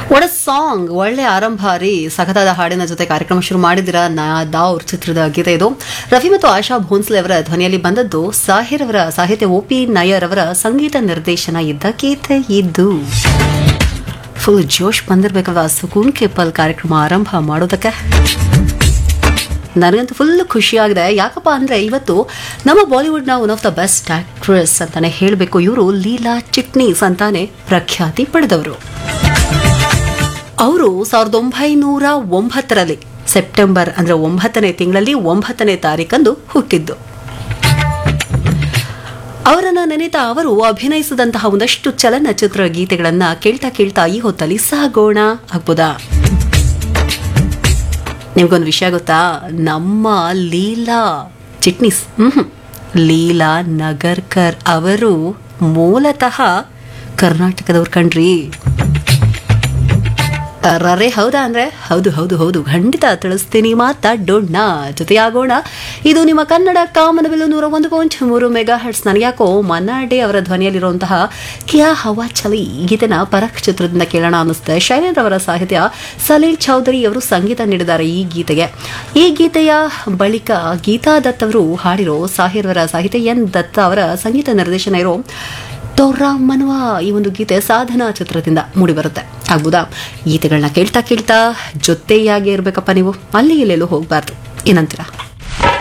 ಒಡ ಸಾಂಗ್ ಒಳ್ಳೆ ಆರಂಭ ರೀ ಸಖತಾದ ಹಾಡಿನ ಜೊತೆ ಕಾರ್ಯಕ್ರಮ ಶುರು ಮಾಡಿದಿರ ನಾ ದಾವ್ರ ಚಿತ್ರದ ಗೀತೆ ಇದು ರವಿ ಮತ್ತು ಆಶಾ ಭೋನ್ಸ್ಲೆ ಅವರ ಧ್ವನಿಯಲ್ಲಿ ಬಂದದ್ದು ಸಾಹಿರ್ ಅವರ ಸಾಹಿತ್ಯ ಒ ಪಿ ನಾಯರ್ ಅವರ ಸಂಗೀತ ನಿರ್ದೇಶನ ಇದ್ದ ಗೀತೆ ಇದು ಫುಲ್ ಜೋಶ್ ಬಂದಿರ್ಬೇಕಲ್ವಾ ಸುಕೂನ್ ಕೆಪ್ಪಲ್ ಕಾರ್ಯಕ್ರಮ ಆರಂಭ ಮಾಡೋದಕ್ಕೆ ನನಗಂತೂ ಫುಲ್ ಖುಷಿಯಾಗಿದೆ ಯಾಕಪ್ಪ ಅಂದ್ರೆ ಇವತ್ತು ನಮ್ಮ ಬಾಲಿವುಡ್ನ one of the best actress ಅಂತಾನೆ ಹೇಳಬೇಕು ಇವರು ಲೀಲಾ ಚಿಟ್ನೀಸ್ ಅಂತಾನೆ ಪ್ರಖ್ಯಾತಿ ಪಡೆದವರು ಅವರು ಸಾವಿರದ ಒಂಬೈನೂರ ಒಂಬತ್ತರಲ್ಲಿ ಸೆಪ್ಟೆಂಬರ್ ಅಂದ್ರೆ ಒಂಬತ್ತನೇ ತಿಂಗಳಲ್ಲಿ ಒಂಬತ್ತನೇ ತಾರೀಕಂದು ಹುಟ್ಟಿದ್ದು ಅವರನ್ನ ನೆನೆತಾ ಅವರು ಅಭಿನಯಿಸಿದಂತಹ ಒಂದಷ್ಟು ಚಲನಚಿತ್ರ ಗೀತೆಗಳನ್ನ ಕೇಳ್ತಾ ಕೇಳ್ತಾ ಈ ಹೊತ್ತಲ್ಲಿ ಸಾಗೋಣ ಆಗ್ಬೋದಾ ನಿಮ್ಗೊಂದು ವಿಷಯ ಗೊತ್ತಾ ನಮ್ಮ ಲೀಲಾ ಚಿಟ್ನಿಸ್ ಹ್ಮ್ ಲೀಲಾ ನಗರ್ಕರ್ ಅವರು ಮೂಲತಃ ಕರ್ನಾಟಕದವ್ರ ಕಣ್ರಿ ರರೆ ಹೌದಾ ಅಂದ್ರೆ ಹೌದು ಹೌದು ಹೌದು ಖಂಡಿತ ತಿಳಿಸ್ತೀನಿ ಮಾತಾಡೋಣ ಜೊತೆಯಾಗೋಣ ಇದು ನಿಮ್ಮ ಕನ್ನಡ ಕಾಮನಬಿಲ್ಲು ನೂರ ಒಂದು ಪಾಯಿಂಟ್ ಮೂರು ಮೆಗಾ ಹರ್ಟ್ಸ್ ನನಗ್ಯಾಕೋ ಮನ್ನಾಡೆ ಅವರ ಧ್ವನಿಯಲ್ಲಿರುವಂತಹ ಕ್ಯಾ ಹವಾ ಚಲಿ ಈ ಗೀತೆನ ಪರಕ್ ಚಿತ್ರದಿಂದ ಕೇಳೋಣ ಅನ್ನಿಸುತ್ತೆ ಶೈಲೇಂದ್ರ ಅವರ ಸಾಹಿತ್ಯ ಸಲೀಲ್ ಚೌಧರಿ ಅವರು ಸಂಗೀತ ನೀಡಿದ್ದಾರೆ ಈ ಗೀತೆಗೆ ಈ ಗೀತೆಯ ಬಳಿಕ ಗೀತಾ ದತ್ ಅವರು ಹಾಡಿರೋ ಸಾಹಿರ್ ಅವರ ಸಾಹಿತ್ಯ ಎನ್ ದತ್ತ ಅವರ ಸಂಗೀತ ನಿರ್ದೇಶನ ಇರೋ ತೋರಾಮನ್ವ ಈ ಒಂದು ಗೀತೆ ಸಾಧನಾ ಚಿತ್ರದಿಂದ ಮೂಡಿಬರುತ್ತೆ ಆಗ್ಬೋದಾ ಗೀತೆಗಳನ್ನ ಕೇಳ್ತಾ ಕೇಳ್ತಾ ಜೊತೆಯಾಗಿ ಇರ್ಬೇಕಪ್ಪ ನೀವು ಅಲ್ಲಿ ಇಲ್ಲೆಲ್ಲೂ ಹೋಗ್ಬಾರ್ದು ಏನಂತೀರಾ